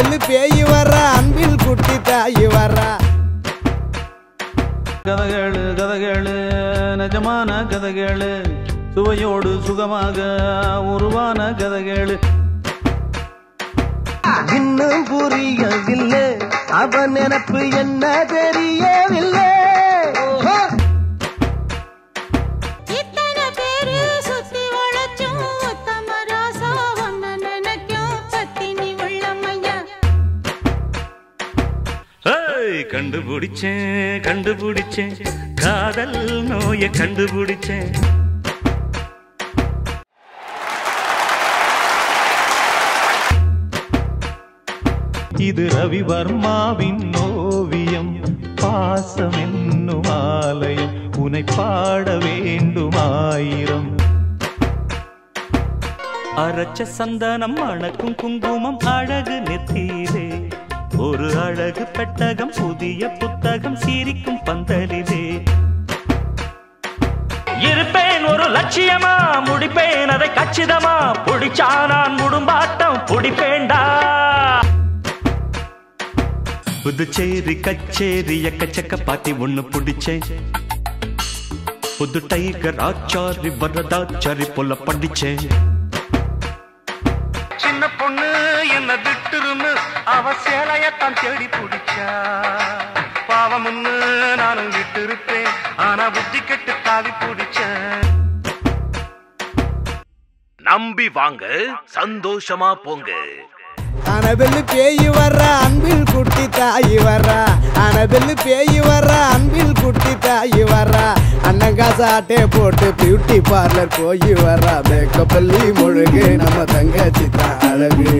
Annabelle பேய் வர அன்பில் குட்டி தாய் வர கதகளு கதகளு நிஜமான கதகளு சுவையோடு சுகமாக உருவான கதகளு இன்னும் புரியவில்லை அவன் நினப்பு என்ன தெரியவில்லை இத்தனை பேரு சுத்தி வளைச்சும் உத்தம ராசா ஒன்ன நினைக்கும் பத்தினி உள்ளமையா ஏய், கண்டுபிடிச்சேன் கண்டுபிடிச்சேன் காதல் நோய கண்டுபிடிச்சேன் இது ரவிவர்மாவின் ஓவியம் பாசம் என்னும் ஆலயம் உனை பாட வேண்டும் ஆயிரம் அரைச்ச சந்தனம் அணக்கும் குங்குமம் அழகு நெத்தியிலே ஒரு அழகு பெட்டகம் புதிய புத்தகம் சிரிக்கும் பந்தலிலே இருப்பேன் ஒரு லட்சியமா முடிப்பேன் அதை கச்சிதமா புடிச்சா நான் குடும்பாட்டம் புடிப்பேண்டா புதுச்சேரி கச்சேரி எக்கச்சக்க பாட்டி ஒண்ணு புடிச்சேன் புது டைகர் ஆச்சாரி வரதாச்சாரி போல படிச்சேன் சின்ன பொண்ணு என்ன விட்டுருன்னு அவ சேலையத்தான் தேடி பிடிச்சா பாவம்னு நானும் விட்டு இருப்பேன் ஆனா புத்தி கெட்டு தாவி பிடிச்சேன் நம்பி வாங்க சந்தோஷமா போங்க அனபெல்லு பேய் வர அன்பில் குட்டி தாய் வர அனபெல்லு பேய் வர அன்பில் குட்டி தாய் வர அண்ணங்காசாட்டே போட்டு பியூட்டி பார்லர் போய் வர மேக்கப் பள்ளி முழுகு நம்ம தங்கச்சி தான் அழகு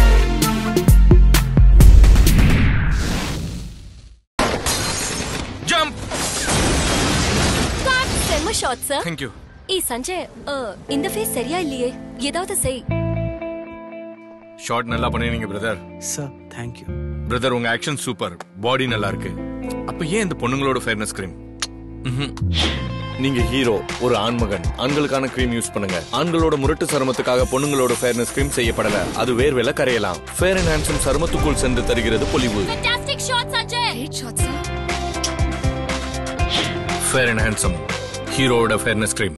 செம்ம ஷாட் சார் தேங்க் யூ ஏய் சஞ்சய் அஹ், இந்த ஃபேஸ் சரியா இல்லையே ஏதாவது செய் ஷார்ட் நல்லா பண்ணிருங்க பிரதர் சார் தேங்க்யூ பிரதர் உங்க ஆக்ஷன் சூப்பர் பாடி நல்லா இருக்கு அப்ப ஏன் இந்த பொண்ணுங்களோட ஃபேர்னஸ் கிரீம் நீங்க ஹீரோ ஒரு ஆண்மகன் ஆண்களுக்கான கிரீம் யூஸ் பண்ணுங்க ஆண்களோட முரட்டு சருமத்துக்காக பொண்ணுங்களோட ஃபேர்னஸ் கிரீம் செய்யப்படல அது வேர்வையில கரையலாம் ஃபேர் அண்ட் ஹேண்ட்ஸம் சருமத்துக்குள் சென்று தருகிறது பொலிவு fantastic shot Sanjay great shot sir fair and handsome ஹீரோவோட ஃபேர்னஸ் கிரீம்